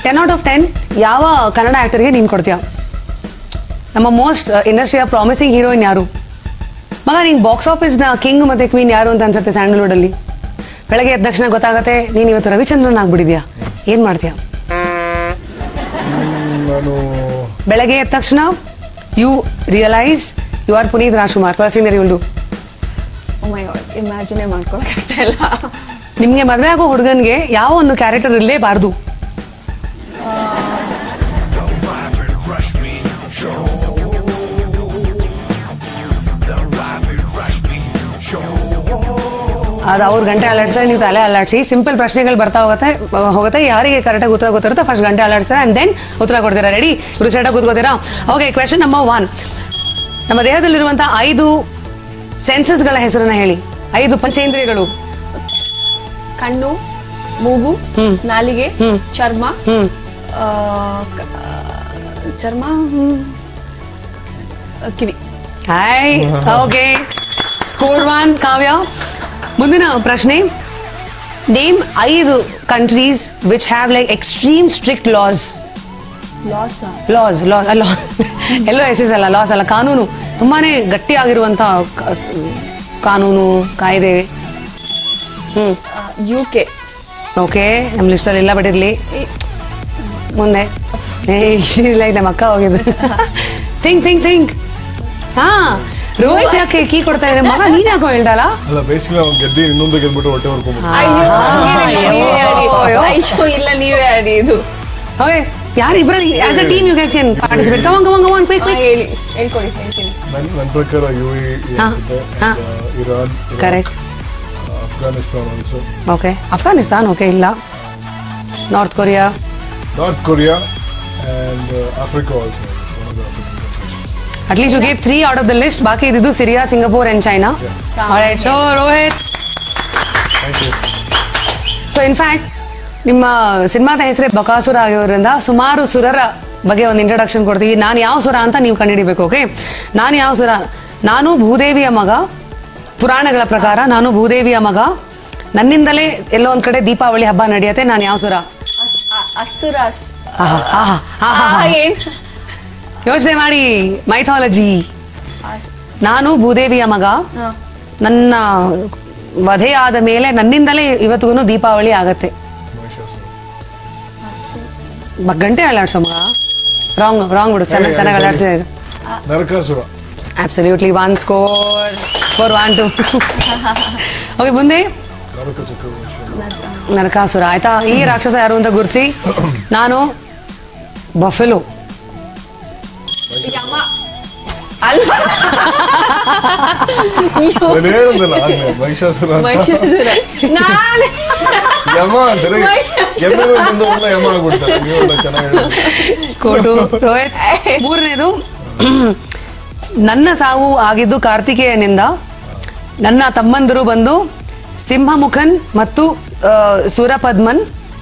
Ten out of ten ಯಾವ ಕನ್ನಡ ಆಕ್ಟರ್ಗೆ ನೀನು ಕೊಡ್ತೀಯ ನಮ್ಮ ಮೋಸ್ಟ್ ಇಂಡಸ್ಟ್ರಿಯ ಪ್ರಾಮಿಸಿಂಗ್ ಹೀರೋಯಿನ್ ಯಾರು ಮಗ ನಿಂಗೆ ಬಾಕ್ಸ್ ಆಫೀಸ್ನ ಕಿಂಗ್ ಮತ್ತೆ ಕ್ವೀನ್ ಯಾರು ಅಂತ ಅನ್ಸುತ್ತೆ ಸ್ಯಾಂಡಲ್ವುಡ್ ಅಲ್ಲಿ ಬೆಳಗ್ಗೆ ಎದ್ದ ತಕ್ಷಣ ಗೊತ್ತಾಗತ್ತೆ ನೀನು ಇವತ್ತು ರವಿಚಂದ್ರನ್ ಆಗ್ಬಿಟ್ಟಿದ್ಯಾ ಏನ್ ಮಾಡ್ತೀಯ ನಾನು ಬೆಳಗ್ಗೆ ಎದ್ದ ತಕ್ಷಣ you realise you are Puneeth Rajkumar first you do oh my god ಇಮ್ಯಾಜಿನೇ ಮಾಡ್ಕೊಳಕ್ಕಾಗ್ತಾ ಇಲ್ಲ ನಿಮ್ಗೆ ಮದುವೆ ಆಗೋ ಹುಡುಗನ್ಗೆ ಯಾವ ಒಂದು ಕ್ಯಾರೆಕ್ಟರ್ ಇರಲೇಬಾರ್ದು ಅದು ಅವ್ರ ಗಂಟೆ ಅಲ್ಲಾಡ್ಸ್ತಾರೆ ನೀವು ತಲೆ ಅಲ್ಲಾಡ್ಸಿ ಸಿಂಪಲ್ ಪ್ರಶ್ನೆಗಳು ಬರ್ತಾ ಹೋಗುತ್ತೆ ಅಹ್, ಹೋಗುತ್ತೆ ಯಾರಿಗೆ ಕರೆಕ್ಟಾಗಿ ಉತ್ತರ ಗೊತ್ತಿರುತ್ತೆ ಫಸ್ಟ್ ಗಂಟೆ ಅಲ್ಲಾಡ್ಸ್ತಾರೆ ಅಂಡ್ ದೆನ್ ಉತ್ತರ ಕೊಡ್ತೀರಾ ರೆಡಿ ಇವರು ಸೆಟಾಗಿ ಕೂತ್ಕೋತೀರಾ ಓಕೆ ಕ್ವೆಶನ್ ನಂಬರ್ ಒನ್ ನಮ್ಮ ದೇಹದಲ್ಲಿರುವಂತಹ ಐದು ಸೆನ್ಸಸ್ಗಳ ಹೆಸರನ್ನ ಹೇಳಿ ಐದು ಪಂಚೇಂದ್ರಿಯಗಳು ಕಣ್ಣು ಮೂಗು ಹ್ಮ್. ನಾಲಿಗೆ ಹ್ಮ್. ಚರ್ಮ ಹ್ಮ್ ಆ, ಕ- ಆ, ಚರ್ಮ ಹ್ಮ್. ಆ, ಕಿವಿ hi okay score one Kavya ಮುಂದಿನ ಪ್ರಶ್ನೆ ನೇಮ್ ಐದು countries which have like extreme strict laws laws laws law law ಎಲ್ಲೋ ಎಸ್ ಎಸ್ ಅಲ್ಲ ಲಾಸ್ ಅಲ್ಲ ಕಾನೂನು ತುಂಬಾನೇ ಗಟ್ಟಿಯಾಗಿರುವಂತ ಕ- ಕಾನೂನು ಕಾಯ್ದೆ ಹ್ಮ್ ಯು ಕೆ ಓಕೆ ನಮ್ಮ ಲಿಸ್ಟಲ್ಲಿ ಇಲ್ಲ ಬಿಟ್ಟಿರ್ಲಿ ಮುಂದೆ ಲೈಕ್ ನಮ್ಮ ಅಕ್ಕ ಹೋಗಿದ್ರು ಥಿಂಕ್ ಥಿಂಕ್ ಥಿಂಕ್ ಹಾ ರೋಹಿತ್ ಯಾಕೆ ಕೀ ಕೊಡ್ತಾ ಇದ್ರೆ ಮಗ ನೀನ್ ಯಾಕೋ ಹೇಳ್ದಲ್ಲ ಅಲ್ಲ ಬೇಸಿಕಲಿ ಅವ್ನು ಗೆದ್ದಿ ಇನ್ನೊಂದು ಗೆದ್ಬಿಟ್ಟು ಹೊಟ್ಟೆ ಹೊರ್ಕೊಂಡ್ಬಿಟ್ಟು ಅಯ್ಯೋ ಹಂಗೇನಿಲ್ಲ, ನೀವೇ ಆಡಿ. ಅಯ್ಯೋ. ಅಯ್ಯೋ ಇಲ್ಲ ನೀವೇ ಆಡಿ ಇದು ಓಕೆ ಯಾರು ಇಬ್ಬರಲ್ಲಿ as a team you guys can participate come on come on come on quick ಆ, ಕ್ವಿಕ್ ಹೇಳಿ ಹೇಳ್ಕೊಡಿ ಹೇಳ್ತೀನಿ ನನ್ ನನ್ನ ಪ್ರಕಾರ ಯು ಎ ಹಾ. ಅನ್ಸುತ್ತೆ ಹಾ. and, uh, Iran Iraq, correct uh, Afghanistan also okay Afghanistan okay ಇಲ್ಲ North Korea North Korea and Africa also one of the African countries at least you gave three out of the list ಬಾಕಿ ಇದ್ದಿದ್ದು Syria Singapore and China Yeah. So Rohit thank you so in fact ನಿಮ್ಮ ಸಿನಿಮಾದ ಹೆಸರೇ ಬಕಾಸುರ ಆಗಿರೋದ್ರಿಂದ ಸುಮಾರು ಸುರರ ಬಗ್ಗೆ ಒಂದು ಇಂಟ್ರಡಕ್ಷನ್ ಕೊಡ್ತೀವಿ ನಾನು ಯಾವ ಸುರ ಅಂತ ನೀವು ಕಂಡುಹಿಡಿಬೇಕು ಓಕೆ ನಾನು ಯಾವ ಸುರ ನಾನು ಭೂದೇವಿಯ ಮಗ ಪುರಾಣಗಳ ಪ್ರಕಾರ ನಾನು ಭೂದೇವಿಯ ಮಗ ನನ್ನಿಂದಲೇ ಎಲ್ಲೋ ಒಂದ್ ಕಡೆ ದೀಪಾವಳಿ ಹಬ್ಬ ನಡೆಯುತ್ತೆ ನಾನು ಯಾವ ಸುರ ಅಸ್- ಅ- ಅಸುರ ಅಸ್- ಆಹಾ, ಆಹಾ, ಆಹಾ, ಆ, ಆಹಾ. ಏನ್ ಯೋಚನೆ ಮಾಡಿ ಮೈಥಾಲಜಿ ಅಸ್- ನಾನು ಭೂದೇವಿಯ ಮಗ ಹಾ. ನನ್ನ ವಧೆಯಾದ ಮೇಲೆ ನನ್ನಿಂದಲೇ ಇವತ್ತಿಗೂ ದೀಪಾವಳಿ ಆಗತ್ತೆ ಮಹಿಷಾಸುರ ಬ- ಗಂಟೆ ಅಲ್ಲಾಡ್ಸೋ ಮಗ ರಾಂಗ್ ರಾಂಗ್ ಬಿಡು ಚೆನ್ನಾಗಿ ಚೆನ್ನಾಗಿ ಅಲ್ಲಾಡ್ಸಿದ್ರು Narakasura absolutely one score four one two okay ಮುಂದೆ ನರಕ ಚಕ್ರವರ್ತಿ ನರಕಾಸುರ ಆಯ್ತಾ ಈ ರಾಕ್ಷಸ ಯಾರು ಅಂತ ಗುರುತಿಸಿ ನಾನು ಬಫೆಲೋ ಯಮ ಅಲ್ವಾ ಅಯ್ಯೋ, ನಾನು ಹೇಳಿದ್ನಲ್ಲ ಆಗ್ಲೇ ಮಹಿಷಾಸುರ ಅಂತ ಮಹಿಷಾಸುರ. ನಾನೇ ಯಮ ಅಂತಾರೆ ಮಹಿಷಾಸುರ. ಎಮ್ಮೆಗಳು ಬಂದವರೆಲ್ಲ ಯಮ ಆಗ್ಬಿಡ್ತಾರೆ ನೀವೆಲ್ಲ ಚೆನ್ನಾಗಿ ಹೇಳಿದ್ರಿ ಸ್ಕೋಟು ರೋಹಿತ್ ಮೂರನೇದು ನನ್ನ ಸಾವು ಆಗಿದ್ದು ಕಾರ್ತಿಕೇಯನಿಂದ ನನ್ನ ತಮ್ಮಂದಿರು ಬಂದು ಸಿಂಹಮುಖನ್ ಮತ್ತು ಆ, ಸುರಪದ್ಮನ್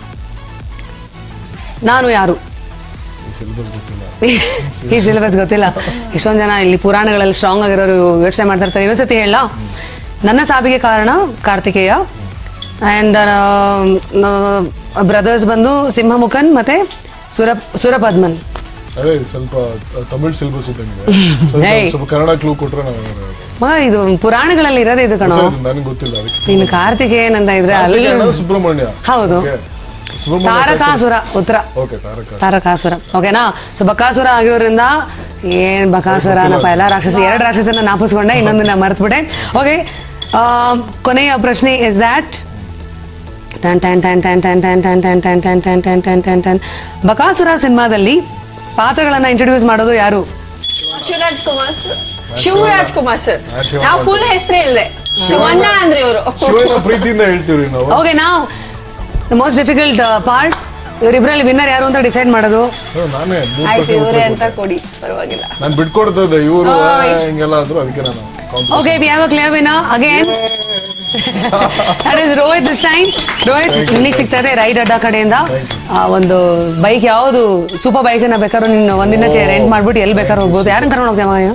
ನಾನು ಯಾರು ಸಿಲೆಬಸ್ ಗೊತ್ತಿಲ್ಲ ಈ ಸಿಲೆಬಸ್ ಗೊತ್ತಿಲ್ಲ ಎಷ್ಟೊಂದು ಜನ ಇಲ್ಲಿ ಪುರಾಣಗಳಲ್ಲಿ ಸ್ಟ್ರಾಂಗ್ ಆಗಿರೋರು ಯೋಚನೆ ಮಾಡ್ತಾ ಇರ್ತಾರೆ ಇನ್ನೊಂದ್ಸತಿ ಹೇಳ ನನ್ನ ಸಾವಿಗೆ ಕಾರಣ ಕಾರ್ತಿಕೇಯ ಆ್ಯಂಡ್ ಬ್ರದರ್ಸ್ ಬಂದು ಸಿಂಹಮುಖನ್ ಮತ್ತೆ ಸುರ ಸುರಪದ್ಮನ್ ಅದೇ ಸ್ವಲ್ಪ ತಮಿಳ್ ಸಿಲೆಬಸ್ ಇದ್ದಂಗಿದೆ ಸ್ವಲ್ಪ Hey. ಸ್ವಲ್ಪ ಕನ್ನಡ ಕ್ಲೂ ಕೊಟ್ರೆ ನಾವು ಮಗ ಇದು ಪುರಾಣಗಳಲ್ಲಿ ಇರೋದೇ ಇದು ಕಣೋ ನನಗೆ ಗೊತ್ತಿಲ್ಲ ಅದಕ್ಕೆ ನೀನು ಕಾರ್ತಿಕೇಯನ್ ಅಂತ ಇದ್ರೆ ಅಲ್ಲಿ ಕಾರ್ತಿಕೇಯ ಅನ್ನೋದು ಸುಬ್ರಹ್ಮಣ್ಯ ಹೌದು. Okay. ಸುಬ್ರಹ್ಮಣ್ಯ ತಾರಕಾಸುರ ಉತ್ತರ ಓಕೆ ತಾರಕ ತಾರಕಾಸುರ ಓಕೆನಾ ಸೊ ಬಕಾಸುರ ಆಗಿರೋದ್ರಿಂದ ಏನ್ ಬಕಾಸುರನಪ್ಪ ಎಲ್ಲ ರಾಕ್ಷಸ ಎರಡು ರಾಕ್ಷಸನ ನಾಪಿಸ್ಕೊಂಡೆ ಇನ್ನೊಂದನ್ನ ಮರೆತುಬಿಟ್ಟೆ ಓಕೆ ಕೊನೆಯ ಪ್ರಶ್ನೆ ಇಸ್ ದ್ಯಾಟ್ ಟನ್ ಟನ್ ಟನ್ ಟನ್ ಟನ್ ಟನ್ ಟನ್ ಟನ್ ಟನ್ ಟನ್ ಟನ್ ಟನ್ ಟನ್ ಟನ್ ಟನ್ ಬಕಾಸುರ ಸಿನಿಮಾದಲ್ಲಿ ಪಾತ್ರಗಳನ್ನ ಇಂಟ್ರೊಡ್ಯೂಸ್ ಮಾಡೋದು ಯಾರು ಶಿವರಾಜ್ ಕುಮಾರ್ ಸರ್ ಶಿವರಾಜ್ ಕುಮಾರ್ ಸರ್ ನಾನ್ ಶಿವಣ್ಣ ನಾವು ಫುಲ್ ಹೆಸರೇ ಇಲ್ಲದೆ ಶಿವಣ್ಣ ಅಂದ್ರೆ ಇವರು ಶಿವನ ಪ್ರೀತಿಯಿಂದ ಹೇಳ್ತೀವ್ರಿ ನಾವು ಓಕೆ ನಾವು ದ ಮೋಸ್ಟ್ ಡಿಫಿಕಲ್ಟ್ ಪಾರ್ಟ್ ಇವರಿಬ್ಬರಲ್ಲಿ ವಿನ್ನರ್ ಯಾರು ಅಂತ ಡಿಸೈಡ್ ಮಾಡೋದು ಹ್ಮ್, ನಾನೇ ಮೂರ್ ಆಯ್ತು ಪ್ರಶ್ನೆ ಇವರೇ ಉತ್ತರ ಅಂತ ಕೊಟ್ಟೆ. ಕೊಡಿ ಪರವಾಗಿಲ್ಲ ನಾನು ಬಿಟ್ಕೊಡ್ತದೆ ಇವರು ಹಿಂಗೆಲ್ಲ ಅಂದ್ರು ಅದಕ್ಕೆ ನಾನು competition- okay we have a clear winner again that is Rohit this time Rohit Thank you. ನಿನಗೆ ಸಿಗ್ತದೆ ರೈಡ್ ಅಡ್ಡ ಕಡೆಯಿಂದ ಆ, ಒಂದು ಬೈಕ್ ಯಾವುದು ಸೂಪರ್ ಬೈಕ್ ಅನ್ನ ಬೇಕಾದ್ರೂ ನೀನು ಒಂದಿನಕ್ಕೆ ರೆಂಟ್ ಮಾಡ್ಬಿಟ್ಟು ಎಲ್ಲಿ ಬೇಕಾದ್ರೂ ಹೋಗ್ಬೋದು ಯಾರನ್ನ ಕರ್ಕೊಂಡು ಹೋಗ್ತೀಯ ಮಗ ನೀನು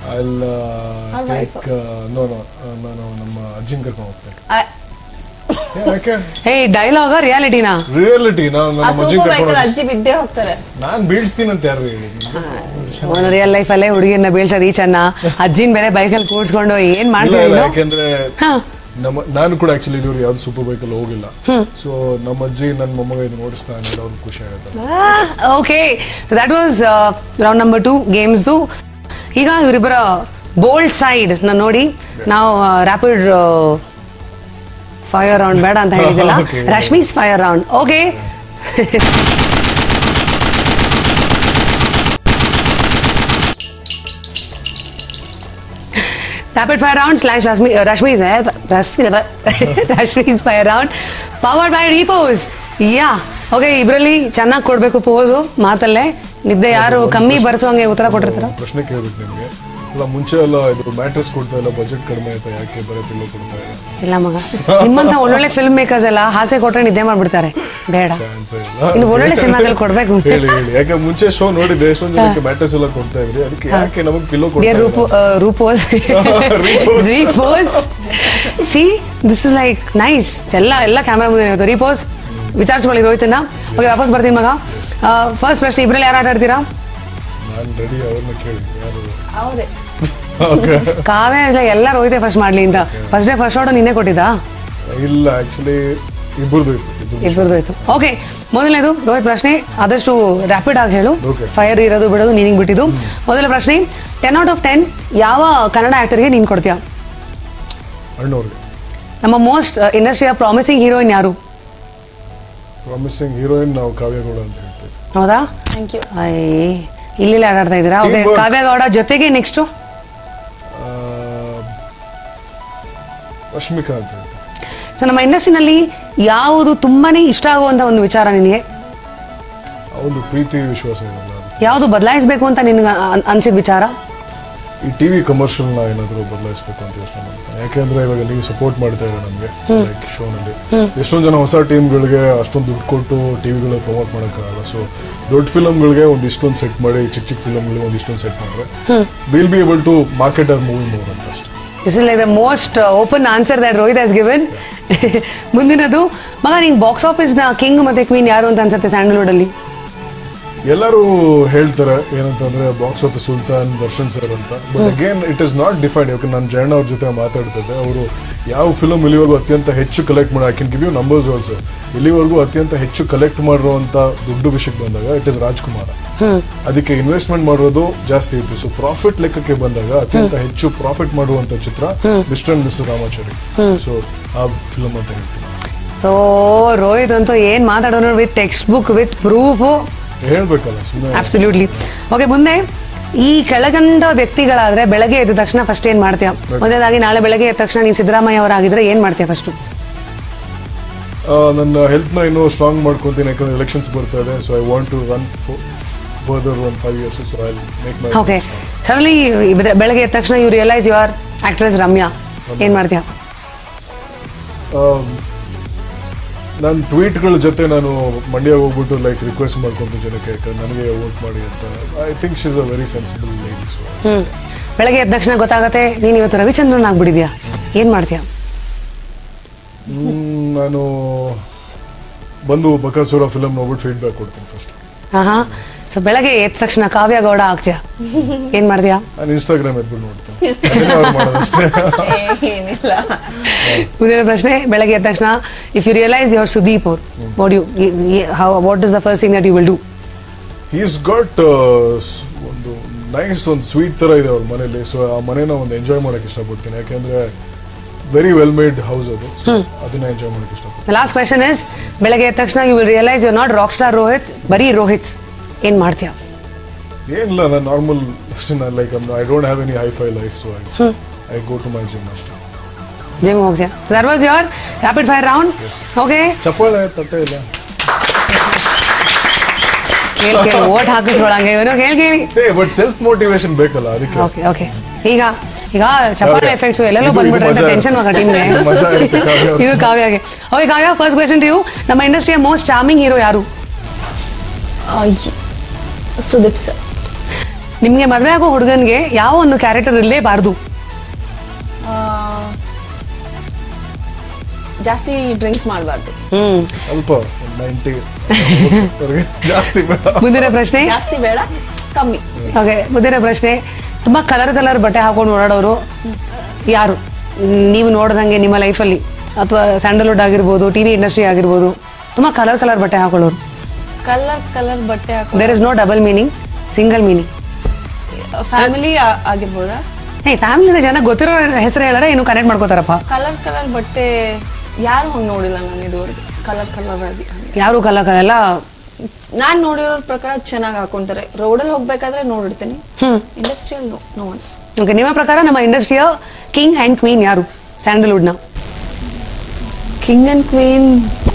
I'll uh, take uh, no no uh, ನಾನು ನಮ್ಮ ಅಜ್ಜಿನ ಕರ್ಕೊಂಡು ಹೋಗ್ತೇನೆ ಆ, ಯಾಕೆ ಹೇ ಡೈಲಾಗ ರಿಯಾಲಿಟಿನಾ ರಿಯಾಲಿಟಿ ನಾವು ಆ ನಮ್ಮ ಅಜ್ಜಿ ಸೂಪರ್ ಬೈಕರ್ ಕರ್ಕೊಂಡು ಅಜ್ಜಿ ಬಿದ್ದೇ ಹೋಗ್ತಾರೆ ನಾನ್ ಬೀಳ್ಸ್ತೀನಂತ ಯಾರು ಹೇಳಿ ಒಂದು ರಿಯಲ್ ಲೈಫ್ ಅಲ್ಲೇ ಹುಡುಗಿನ ಬೀಳ್ಸೋದು ಈ ಚೆನ್ನ ಅಜ್ಜಿನ ಬೇರೆ ಬೈಕಲ್ಲಿ ಕೂಡ್ಸ್ಕೊಂಡು ಏನ್ ಇಲ್ಲ ಮಾಡ್ತೀವಿ ಇಲ್ಲ ನೀನು? ಯಾಕೆಂದ್ರೆ ಹಾ. ನಮ್ಮ ನಾನು ಕೂಡ ಆಕ್ಚುಲಿ ಇಲ್ಲಿವ್ರು ಯಾವ್ದು ಸೂಪರ್ ಬೈಕ್ ಅಲ್ಲಿ ಹೋಗಿಲ್ಲ ಸೊ ನಮ್ಮ ಅಜ್ಜಿ ನನ್ನ ಮೊಮ್ಮಗ ಇದು ನೋಡಿಸ್ತಾ ಅಂದ್ರೆ ಅವ್ರಿಗೆ ಖುಷಿ ಆಗುತ್ತೆ okay that was round number two ಗೇಮ್ಸ್ದು ಈಗ ಇವರಿಬ್ಬರ ಬೋಲ್ಡ್ ಸೈಡ್ ನಾನು ನೋಡಿ ನಾವು ರ್ಯಾಪಿಡ್ ಫೈರ್ ರೌಂಡ್ ಬೇಡ ಅಂತ ಹೇಳಿದಿಲ್ಲ Okay. ರಶ್ಮೀಸ್ fire round okay Rapid fire round slash Rashmi, uh, Rashmi's, eh? Rashmi, Rashmi's fire round. Powered by Repose. Yeah okay ಇಬ್ರಲ್ಲಿ ಚೆನ್ನಾಗಿ ಕೊಡ್ಬೇಕು ಪೋಸು ಮಾತಲ್ಲೇ ನಿದ್ದೆ ಯಾರು ಕಮ್ಮಿ ಬರ್ಸೋಂಗೆ ಉತ್ತರ ಕೊಟ್ಟಿರ್ತಾರ ಪ್ರಶ್ನೆ ಕೇಳ್ಬೇಕು ನಿಮ್ಗೆ ಅಲ್ಲ ಮುಂಚೆ ಎಲ್ಲ ಇದು ಮ್ಯಾಟ್ರೆಸ್ ಕೊಡ್ತಾ ಇಲ್ಲ ಬಜೆಟ್ ಕಡಿಮೆ ಆಯ್ತಾ ಯಾಕೆ ಬರೀ ತಿಳ್ಳು ಕೊಡ್ತಾ ಇಲ್ಲ ಇಲ್ಲ ಮಗ ನಿಮ್ಮಂತ ಒಳ್ಳೊಳ್ಳೆ ಫಿಲ್ಮ್ ಮೇಕರ್ಸ್ ಎಲ್ಲ ಹಾಸೆ ಕೊಟ್ರೆ ನಿದ್ದೆ ಮಾಡ್ಬಿಡ್ತಾರೆ ಬೇಡ ಚಾನ್ಸ್ ಇಲ್ಲ ಇನ್ನು ಒಳ್ಳೊಳ್ಳೆ ಸಿನಿಮಾಗಳು ಕೊಡ್ಬೇಕು ಹೇಳಿ ಹೇಳಿ ಯಾಕೆ ಮುಂಚೆ ಶೋ ನೋಡಿದ್ದೆ ಎಷ್ಟೊಂದು ಜನಕ್ಕೆ ಮ್ಯಾಟ್ರೆಸ್ ಎಲ್ಲ ಕೊಡ್ತಾ ಇದ್ರಿ ಅದಕ್ಕೆ ಯಾಕೆ ನಮಗೆ ಪಿಲ್ಲೋ ಕೊಡ್ತಾ ಡಿಯರ್ ರೂಪೋ ಇಲ್ಲ Repose Repose. Repose see this is like nice ಎಲ್ಲ ಎಲ್ಲ ಕ್ಯಾಮ್ರಾ ಮುಂದೆ ಇರುತ್ತೆ ರೀಪೋಸ್ ವಿಚಾರಿಸ್ಕೊಳ್ಳಿ ರೋಹಿತನ್ನ ಓಕೆ ವಾಪಸ್ ಬರ್ತೀನಿ ಮಗ ಫಸ್ಟ್ ಪ್ರಶ್ನೆ ಇಬ್ರಲ್ಲಿ ಯಾರು ಆಟ ಆಡ್ತೀರಾ ನಾನು ರೆಡಿ ಅವ್ರನ್ನ ಕೇಳಿ ಯಾರು ಹೌದೇ Okay. ಕಾವ್ಯ ಇಲ್ಲ ಎಲ್ಲ ರೋಹಿತೆ ಫಸ್ಟ್ ಮಾಡ್ಲಿ ಅಂತ ಫಸ್ಟ್ ಡೇ ಫಸ್ಟ್ ಆರ್ಡರ್ ನಿನ್ನೆ ಕೊಟ್ಟಿದ್ದಾ ಇಲ್ಲ ಆಕ್ಚುಲಿ ಇಬ್ಬರದು ಇತ್ತು ಇಬ್ರದ್ದು ಇಬ್ಬರದು ಆಯ್ತು ಓಕೆ ಮೊದಲನೇದು ರೋಹಿತ್ ಪ್ರಶ್ನೆ ಆದಷ್ಟು ರ್ಯಾಪಿಡ್ ಆಗಿ ಹೇಳು Okay. ಫೈರ್ ಇರೋದು ಬಿಡೋದು ನಿನಗೆ ಬಿಟ್ಟಿದ್ದು ಮೊದಲ ಪ್ರಶ್ನೆ ಟೆನ್ ಔಟ್ ಆಫ್ ಟೆನ್ ಯಾವ ಕನ್ನಡ ಆಕ್ಟರ್ಗೆ ನೀನು ಕೊಡ್ತೀಯಾ ಅಣ್ಣವ್ರಿಗೆ ನಮ್ಮ ಮೋಸ್ಟ್ ಇಂಡಸ್ಟ್ರಿಯ ಪ್ರಾಮಿಸಿಂಗ್ ಹೀರೋಯಿನ್ ಯಾರು ಪ್ರಾಮಿಸಿಂಗ್ ಹೀರೋಯಿನ್ ನಾವು ಕಾವ್ಯಗೌಡ ಅಂತ ಹೇಳ್ತೀವಿ ಹೌದಾ ಥ್ಯಾಂಕ್ ಯು ಅಯ್ಯ ಇಲ್ಲಿ ಆಟಾಡ್ತಾ ಇದ್ದೀರಾ ಓಕೆ Teamwork. ಕಾವ್ಯ ಗೌಡ ಜೊತೆಗೆ ನೆಕ್ಸ್ಟು ಆ, ರಶ್ಮಿಕಾ ಅಂತ ಹೇಳ್ತೀವಿ ಸೊ ನಮ್ಮ ಇಂಡಸ್ಟ್ರಿನಲ್ಲಿ ಯಾವುದು ತುಂಬಾನೇ ಇಷ್ಟ ಆಗುವಂತ ಒಂದು ವಿಚಾರ ನಿನಗೆ ಒಂದು ಪ್ರೀತಿ ವಿಶ್ವಾಸ ಇದೆಲ್ಲ ಅದು ಯಾವುದು ಬದಲಾಯಿಸಬೇಕು ಅಂತ ನಿನ್ಗೆ ಅನ್- ಅನ್ಸಿದ ವಿಚಾರ ಈ ಟಿವಿ ಕಮರ್ಷಿಯಲ್ನ ಏನಾದರೂ ಬದಲಾಯಿಸಬೇಕು ಅಂತ ಯೋಚನೆ ಮಾಡ್ತೀನಿ ಯಾಕೆಂದ್ರೆ ಇವಾಗ ನೀವು ಸಪೋರ್ಟ್ ಮಾಡ್ತಾ ಇರೋ ನಮಗೆ ಲೈಕ್ ಶೋನಲ್ಲಿ ಎಷ್ಟೊಂದು ಜನ ಹೊಸ ಟೀಮ್ಗಳಿಗೆ ಅಷ್ಟೊಂದು ದುಡ್ಡು ಕೊಟ್ಟು ಟಿವಿಗಳು ಪ್ರಮೋಟ್ ಮಾಡೋಕ್ಕಾಗಲ್ಲ ಸೊ ದೊಡ್ಡ ಫಿಲಮ್ಗಳಿಗೆ ಒಂದು ಇಷ್ಟೊಂದು ಸೆಟ್ ಮಾಡಿ ಚಿಕ್ಕ ಚಿಕ್ಕ ಫಿಲಮ್ಗಳಿಗೆ ಒಂದು ಇಷ್ಟೊಂದು ಸೆಟ್ ಮಾಡಿದ್ರೆ will be able to market our movie more ಅಂತ ಅಷ್ಟೇ this is like the most open answer that Rohit has given ಮುಂದಿನದು ಮಗ ನಿಂಗೆ ಬಾಕ್ಸ್ ಆಫೀಸ್ನ ಕಿಂಗ್ ಮತ್ತೆ ಕ್ವೀನ್ ಯಾರು ಅಂತ ಅನ್ಸುತ್ತೆ ಸ್ಯಾಂಡಲ್ವುಡ್ ಅಲ್ಲಿ ಎಲ್ಲರೂ ಹೇಳ್ತಾರೆ ಏನಂತಂದ್ರೆ ಬಾಕ್ಸ್ ಆಫೀಸ್ ಸುಲ್ತಾನ್ ದರ್ಶನ್ ಸರ್ ಅಂತ but again it is not defined ಯಾಕೆ ನಾನು ಜಯಣ್ಣ ಅವ್ರ ಜೊತೆ ಮಾತಾಡ್ತಿದ್ದೆ ಅವರು ಯಾವ ಫಿಲಮ್ ಇಲ್ಲಿವರೆಗೂ ಅತ್ಯಂತ ಹೆಚ್ಚು ಕಲೆಕ್ಟ್ ಮಾಡಿ I can give you numbers also ಇಲ್ಲಿವರೆಗೂ ಅತ್ಯಂತ ಹೆಚ್ಚು ಕಲೆಕ್ಟ್ ಮಾಡಿರುವಂತ ದುಡ್ಡು ವಿಷಯಕ್ಕೆ ಬಂದಾಗ ಇಟ್ ಇಸ್ ರಾಜ್ಕುಮಾರ್ ಅದಕ್ಕೆ ಇನ್ವೆಸ್ಟ್ಮೆಂಟ್ ಮಾಡೋದು ಜಾಸ್ತಿ ಇತ್ತು ಸೊ ಪ್ರಾಫಿಟ್ ಲೆಕ್ಕಕ್ಕೆ ಬಂದಾಗ ಅತ್ಯಂತ ಹೆಚ್ಚು ಪ್ರಾಫಿಟ್ ಮಾಡುವಂತ ಚಿತ್ರ mister and miss Ramachari so ಆ ಫಿಲಮ್ ಅಂತ ಹೇಳ್ತೀನಿ ಸೊ ರೋಹಿತ್ ಅಂತೂ ಏನ್ ಮಾತಾಡೋನು with text book with proof ಹೇಳ್ಬೇಕಲ್ಲ ಸುಮ್ಮನೆ ಅಬ್ಸಲ್ಯೂಟ್ಲಿ ಓಕೆ ಮುಂದೆ ಈ ಕೆಳಗಂಡ ವ್ಯಕ್ತಿಗಳಾದ್ರೆ ಬೆಳಗ್ಗೆ ಎದ್ದ ತಕ್ಷಣ ಫಸ್ಟ್ ಏನ್ ಮಾಡ್ತೀಯ ಮೊದಲದಾಗಿ ನಾಳೆ ಬೆಳಗ್ಗೆ ಎದ್ದ ತಕ್ಷಣ ನೀನ್ ಸಿದ್ದರಾಮಯ್ಯ ಅವರಾಗಿದ್ರೆ ಏನ್ ಮಾಡ್ತೀಯ ಫಸ್ಟ್ ನನ್ನ ಹೆಲ್ತ್ನ ಇನ್ನೂ ಸ್ಟ್ರಾಂಗ್ ಮಾಡ್ಕೊತೀನಿ ಯಾಕಂದ್ರೆ ಎಲೆಕ್ಷನ್ಸ್ ಬರ್ತಾ ಇದೆ so I want to run further one five years so I make my okay suddenly ಬೆಳಗ್ಗೆ ಎದ್ದ ತಕ್ಷಣ you realise you are actress Ramya ಏನ್ ಮಾಡ್ತೀಯ ನನ್ನ ಟ್ವೀಟ್ಗಳ ಜೊತೆ ನಾನು ಮಂಡ್ಯ ಹೋಗ್ಬಿಟ್ಟು ಲೈಕ್ ರಿಕ್ವೆಸ್ಟ್ ಮಾಡ್ಕೊಂತೀನಿ ಜನಕ್ಕೆ ಯಾಕಂದ್ರೆ ನನಗೆ ವೋಟ್ ಮಾಡಿ ಅಂತ I think she is a very sensible lady so hmm ಬೆಳಗ್ಗೆ ಎದ್ದ ತಕ್ಷಣ ಗೊತ್ತಾಗತ್ತೆ ನೀನ್ ಇವತ್ತು ರವಿಚಂದ್ರನ್ ಆಗ್ಬಿಡಿದ್ಯಾ ಏನ್ ಮಾಡ್ತೀಯ ನಾನು ಬಂದು ಬಕಾಸುರ ಫಿಲಮ್ ನೋಡ್ಬಿಟ್ಟು ಫೀಡ್ಬ್ಯಾಕ್ ಕೊಡ್ತೀನಿ ಫಸ್ಟ್ ಹಾ ಸೊ ಬೆಳಗ್ಗೆ ಎದ್ದ ತಕ್ಷಣ ಕಾವ್ಯ ಗೌಡ ಆಗ್ತೀಯ ಏನ್ ಮಾಡ್ತೀಯ ನಾನು ಇನ್ಸ್ಟಾಗ್ರಾಮ್ ಎದ್ಬಿಟ್ಟು ನೋಡ್ತೀನಿ ಅದನ್ನೇ ಅವ್ರು ಮಾಡೋದಷ್ಟೇ ಏನಿಲ್ಲ ಮುಂದಿನ ಪ್ರಶ್ನೆ ಬೆಳಗ್ಗೆ ಎದ್ದ ತಕ್ಷಣ if you realise your Sudeep ಅವ್ರು what you how what is the first thing that you will do is got ಒಂದು ನೈಸ್ ಒಂದು ಸ್ವೀಟ್ ತರ ಇದೆ ಅವ್ರ ಮನೇಲಿ ಸೊ ಆ ಮನೇನ ಒಂದು ಎಂಜಾಯ್ ಮಾಡಕ್ ಇಷ್ಟಪಡ್ತೀನಿ ಯಾಕೆಂದ್ರೆ ವೆರಿ ವೆಲ್ ಮೇಡ್ ಹೌಸ್ ಅದು ಸೊ ಅದನ್ನ ಎಂಜಾಯ್ ಮಾಡಕ್ ಇಷ್ಟಪಡ್ತೀನಿ ಲಾಸ್ಟ್ ಕ್ವೆಶನ್ ಇಸ್ ಬೆಳಗ್ಗೆ ಎದ್ದ ತಕ್ಷಣ you will realise you not rock star Rohit ಬರೀ ರೋಹಿತ್ ಏನ್ ಮಾಡ್ತೀಯ ಏನಿಲ್ಲ ನಾನು ನಾರ್ಮಲ್ ಅಷ್ಟೇ ನಾನು like I don't have any hi-fi life so I I go to my gym ಅಷ್ಟೇ ಜಿಮ್ ಹೋಗ್ತೀಯ there was your rapid fire round okay ಚಪ್ಪಾಳೆ ತಟ್ಟೆ ಇಲ್ಲ ಕೇಳಿ ಕೇಳಿ ಓಟ್ ಹಾಕಿಸ್ಕೊಳಂಗೆ ಇವನು ಕೇಳಿ ಕೇಳಿ ಏ ಬಟ್ ಸೆಲ್ಫ್ ಮೋಟಿವೇಶನ್ ಬೇಕಲ್ಲ ಅದಕ್ಕೆ ಓಕೆ ಓಕೆ ಈಗ ಈಗ ಚಪ್ಪಾಳೆ ಕಾವ್ಯ. ಎಫೆಕ್ಟ್ಸ್ ಎಲ್ಲೆಲ್ಲೋ ಇದು- ಇದು ಬಂದ್ಬಿಟ್ರೆ ಅಂತ ಮಜಾ ಟೆನ್ಷನ್ ಮಗ ಟೀಮ್ಗೆ ಇದು ಮಜಾ ಇರುತ್ತೆ ಕಾವ್ಯ ಅವ್ರಿಗೆ. ಇದು ಕಾವ್ಯಗೆ okay Kavya first question to you ನಮ್ಮ ಇಂಡಸ್ಟ್ರಿಯ ಮೋಸ್ಟ್ ಚಾರ್ಮಿಂಗ್ ಹೀರೋ ಯಾರು ಸುದೀಪ್ ಸರ್ ನಿಮ್ಗೆ ಮದುವೆ ಆಗೋ ಹುಡುಗನ್ಗೆ ಯಾವ ಒಂದು ಕ್ಯಾರೆಕ್ಟರ್ ಇರಲೇಬಾರ್ದು ಜಾಸ್ತಿ ಡ್ರಿಂಕ್ಸ್ ಮಾಡಬಾರ್ದು ಹ್ಮ್ ಸ್ವಲ್ಪ ನೈಂಟಿ ಜಾಸ್ತಿ ಬೇಡ ಮುಂದಿನ ಪ್ರಶ್ನೆ ಜಾಸ್ತಿ ಬೇಡ ಕಮ್ಮಿ ಓಕೆ ಮುಂದಿನ ಪ್ರಶ್ನೆ ತುಂಬಾ ಕಲರ್ ಕಲರ್ ಬಟ್ಟೆ ಹಾಕೊಂಡು ಓಡಾಡೋರು ಯಾರು ನೀವು ನೋಡ್ದಂಗೆ ನಿಮ್ಮ ಲೈಫಲ್ಲಿ ಅಥವಾ ಸ್ಯಾಂಡಲ್ವುಡ್ ಆಗಿರ್ಬೋದು ಟಿವಿ ಇಂಡಸ್ಟ್ರಿ ಆಗಿರ್ಬೋದು ತುಂಬಾ ಕಲರ್ ಕಲರ್ ಬಟ್ಟೆ ಹಾಕೊಳ್ಳೋರು ಕಲರ್ ಕಲರ್ ಬಟ್ಟೆ ಹಾಕೋ there is no double meaning single meaning family ಆಗಿರ್ಬೋದಾ ಹೇ ಫ್ಯಾಮಿಲಿ ಜನ ಗೊತ್ತಿರೋ ಹೆಸರು ಹೇಳಿದ್ರೆ ಇನ್ನು ಕನೆಕ್ಟ್ ಮಾಡ್ಕೋತಾರಪ್ಪ ಕಲರ್ ಕಲರ್ ಬಟ್ಟೆ ಯಾರು ಹಂಗೆ ನೋಡಿಲ್ಲ ನಾನು ಇದುವರೆಗೆ ಕಲರ್ ಕಲರ್ ಆಗಿ ಯಾರು ಕಲರ್ ಕಲರ್ ಎಲ್ಲ ನಾನ್ ನೋಡಿರೋ ಪ್ರಕಾರ ಚೆನ್ನಾಗಿ ಹಾಕೊಂತಾರೆ ರೋಡಲ್ಲಿ ಹೋಗ್ಬೇಕಾದ್ರೆ ನೋಡಿರ್ತೀನಿ ಹ್ಮ್ industrial no no one okay ನಿಮ್ಮ ಪ್ರಕಾರ ನಮ್ಮ ಇಂಡಸ್ಟ್ರಿಯ ಕಿಂಗ್ ಆ್ಯಂಡ್ ಕ್ವೀನ್ ಯಾರು ಸ್ಯಾಂಡಲ್ವುಡ್ನ ಕಿಂಗ್ ಅಂಡ್ ಕ್ವೀನ್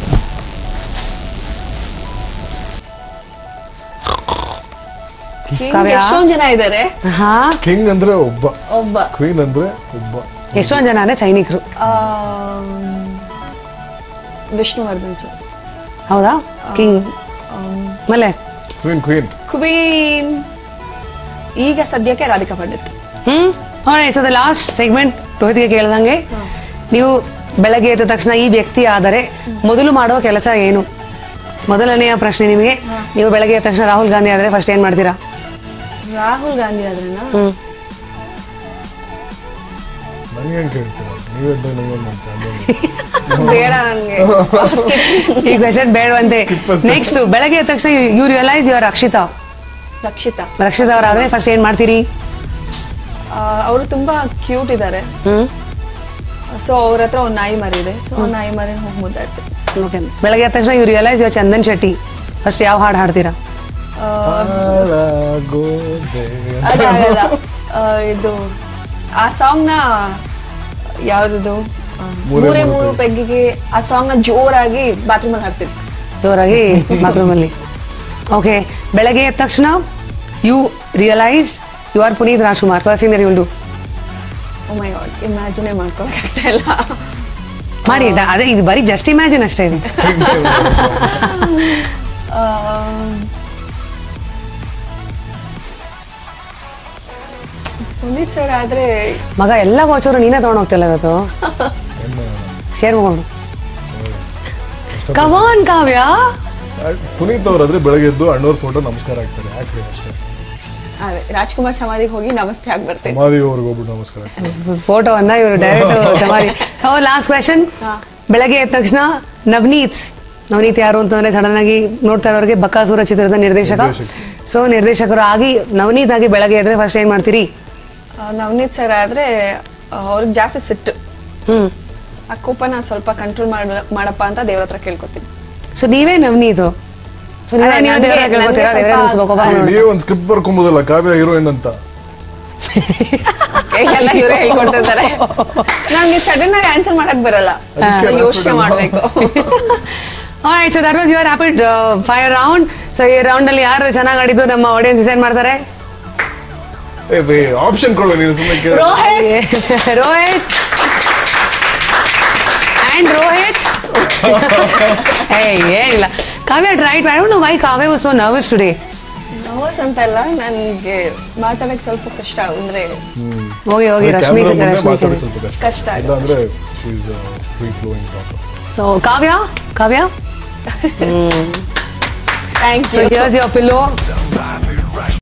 ಕಾವ್ಯ? ಎಷ್ಟೊಂದ್ ಜನ ಇದ್ದಾರೆ ಹಾ ಕಿಂಗ್ ಅಂದ್ರೆ ಒಬ್ಬ ಒಬ್ಬ ಕ್ವೀನ್ ಅಂದ್ರೆ ಒಬ್ಬ ಎಷ್ಟೊಂದು ಜನ ಅಂದ್ರೆ ಸೈನಿಕರು ಆಮ್, ವಿಷ್ಣುವರ್ಧನ್ ಸರ್ ಹೌದಾ ಕಿಂಗ್ ಮಲೆ ಕ್ವೀನ್ ಕ್ವೀನ್ ಕ್ವೀನ್ ಈಗ ಸದ್ಯಕ್ಕೆ Radhika Pandit hmm so the last segment ರೋಹಿತ್ಗೆ ಕೇಳ್ದಂಗೆ ನೀವು ಬೆಳಗ್ಗೆ ಎದ್ದ ತಕ್ಷಣ ಈ ವ್ಯಕ್ತಿ ಆದರೆ ಮೊದಲು ಮಾಡುವ ಕೆಲಸ ಏನು ಮೊದಲನೆಯ ಪ್ರಶ್ನೆ ನಿಮಗೆ ನೀವು ಬೆಳಗ್ಗೆ ಎದ್ದ ತಕ್ಷಣ ರಾಹುಲ್ ಗಾಂಧಿ ಆದರೆ ಫಸ್ಟ್ ಏನ್ ಮಾಡ್ತೀರಾ ರಾಹುಲ್ ಗಾಂಧಿ ಆದ್ರನ ಹ್ಮ್ ನನಗೆ ಹೆಂಗೆ ಕೇಳ್ತೀರ ನೀವೇ ನಂಗೆ ಮಾಡ್ತೀರ ಬೇಡ ನನ್ಗೆ ಈ ಕ್ವೆಶನ್ ಬೇಡವಂತೆ ನೆಕ್ಸ್ಟ್ ಬೆಳಗ್ಗೆ ಎದ್ದ ತಕ್ಷಣ you realise your Rakshita Rakshita Rakshita ಅವರಾದ್ರೆ ಫಸ್ಟ್ ಏನ್ ಮಾಡ್ತೀರಿ ಅವರು ತುಂಬಾ ಕ್ಯೂಟ್ ಇದ್ದಾರೆ ಹ್ಮ್ ಸೊ ಅವ್ರ ಹತ್ರ ಒಂದ್ ನಾಯಿ ಮರಿ ಇದೆ ಸೊ ಆ ನಾಯಿ ಮರಿನ ಹೋಗಿ ಮುದ್ದಾಡ್ತೀನಿ ಓಕೆ ಬೆಳಗ್ಗೆ ಎದ್ದ ತಕ್ಷಣ you realise your Chandan Shetty first ಯಾವ ಹಾಡು ಹಾಡ್ತೀರಾ ಆ, ಹಾಳಾಗೋದೆ. ಅದಾಗಲ್ಲ ಆ, ಇದು ಆ ಸಾಂಗ್ ನ ಯಾವ್ದು ಮೂರೇ ಮೂರೇ ಮೂರು ಮೂರು ಪೆಗ್ಗಿಗೆ ಆ ಸಾಂಗ್ ನ ಜೋರಾಗಿ ಬಾತ್ರೂಮ್ ಅಲ್ಲಿ ಹಾಡ್ತೀನಿ ಜೋರಾಗಿ ಬಾತ್ರೂಮಲ್ಲಿ ಓಕೆ ಬೆಳಗ್ಗೆ ಎದ್ದ ತಕ್ಷಣ you realise you are Puneeth Rajkumar first senior you'll do oh my god ಇಮ್ಯಾಜಿನೇ ಮಾಡ್ಕೊಳಕ್ ಆಗ್ತಾ ಇಲ್ಲ ಮಾಡಿ ದ- ಅದೇ ಇದು ಬರೀ ಜಸ್ಟ್ ಇಮ್ಯಾಜಿನ್ ಅಷ್ಟೇ ಇದು ಆ, ಪುನೀತ್ ಸರ್ ಆದ್ರೆ ಮಗ ಎಲ್ಲ ವಾಚರು ನೀನೇ ತಗೊಂಡು ಹೋಗ್ತಿಲ್ಲ ಇವತ್ತು ಶೇರ್ ಮಾಡ್ಕೊಂಡು ಕಮಾನ್ ಕಾವ್ಯ ಪುನೀತ್ ಅವರಾದ್ರೆ ಬೆಳಗ್ಗೆ ಎದ್ದು ಅಣ್ಣವ್ರ ಫೋಟೋ ನಮಸ್ಕಾರ ಆಗ್ತಾರೆ ಯಾಕ್ರಿ ಅಷ್ಟೇ ಅದೇ ರಾಜ್ಕುಮಾರ್ ಸಮಾಧಿಗೆ ಹೋಗಿ ನಮಸ್ತೆ ಆಗಿ ಬರ್ತೇನೆ ಸಮಾಧಿ ಅವ್ರಿಗೆ ಹೋಗ್ಬಿಟ್ಟು ನಮಸ್ಕಾರ ಆಗ್ತಾರೆ ಫೋಟೋವನ್ನ ಇವರು ಡೈರೆಕ್ಟ್ ಸಮಾಧಿ ಓ ಲಾಸ್ಟ್ ಕ್ವೆಶನ್ ಬೆಳಗ್ಗೆ ಎದ್ದ ತಕ್ಷಣ ನವನೀತ್ ನವನೀತ್ ಯಾರು ಅಂತಂದ್ರೆ ಸಡನ್ ಆಗಿ ನೋಡ್ತಾ ಇರೋರಿಗೆ ಬಕಾಸುರ ಚಿತ್ರದ ನಿರ್ದೇಶಕ ನಿರ್ದೇಶಕ. ಸೊ ನಿರ್ದೇಶಕರು ಆಗಿ ನವನೀತ್ ಆಗಿ ಬೆಳಗ್ಗೆ ಎದ್ರೆ ಫಸ್ಟ್ ಏನ್ ಮಾಡ್ತೀರಿ ಆ, ನವನೀತ್ ಸರ್ ಆದ್ರೆ ಅವ್ರಿಗೆ ಜಾಸ್ತಿ ಸಿಟ್ಟು ಹ್ಮ್ ಆ ಕೋಪನ ಸ್ವಲ್ಪ ಕಂಟ್ರೋಲ್ ಮಾಡಪ್ಪ ಅಂತ ದೇವ್ರ ಹತ್ರ ಕೇಳ್ಕೊತೀನಿ ಸೊ ನೀವೇ ನವನೀತು ಸೊ ನೀವೇ ಅದೇ, ನೀವು ನನ್ಗೆ- ದೇವರ ಕೇಳ್ಕೊತೀರಾ ನನ್ಗೆ ದೇವರೇ ಸ್ವಲ್ಪ- ಮುಗಿಸ್ಬೇಕು ಕೋಪ ನೀವೇ ಒಂದ್ ಸ್ಕ್ರಿಪ್ಟ್ ಬರ್ಕೊಂಬೋದಲ್ಲ ಕಾವ್ಯ ಹೀರೋಯಿನ್ ಅಂತ ಎಲ್ಲ ಇವರೇ ಹೇಳ್ಕೊಡ್ತಿರ್ತಾರೆ ನಮ್ಗೆ ಸಡನ್ ಆಗಿ ಆನ್ಸರ್ ಮಾಡಕ್ ಬರಲ್ಲ ಅದಕ್ಕೆ So, ಯೋಚ್ನೆ ಮಾಡ್ಬೇಕು ಆಯ್ತು so that was your rapid five round so ಈ ರೌಂಡ್ ಅಲ್ಲಿ ಯಾರು ಚೆನ್ನಾಗಿ ಆಡಿದ್ದು ನಮ್ಮ ಆಡಿಯನ್ಸ್ ಡಿಸೈನ್ ಮಾಡ್ತಾರೆ ಏ ಬೇ ಆಪ್ಷನ್ ಕೊಡು ನೀನು ಸುಮ್ಮನೆ ಕೇಳ ರೋಹಿತ್ ರೋಹಿತ್ ಅಂಡ್ ರೋಹಿತ್ ಏ ಏನಿಲ್ಲ ಕಾವ್ಯ ಟ್ರೈಟ್ I don't know why Kavya was so nervous today nervous ಅಂತಲ್ಲ ನನ್ಗೆ ಮಾತಾಡಕ್ ಸ್ವಲ್ಪ ಕಷ್ಟ ಅಂದ್ರೆ ಹೋಗಿ ಹೋಗಿ ರಶ್ಮಿ ಮಾತಾಡಿ ರಶ್ಮಿ ಸ್ವಲ್ಪ ಕಷ್ಟ ಕಷ್ಟ ಇಲ್ಲ ಆಗುತ್ತೆ ಅಂದ್ರೆ she is free flowing proper so Kavya Kavya thank so you here's your pillow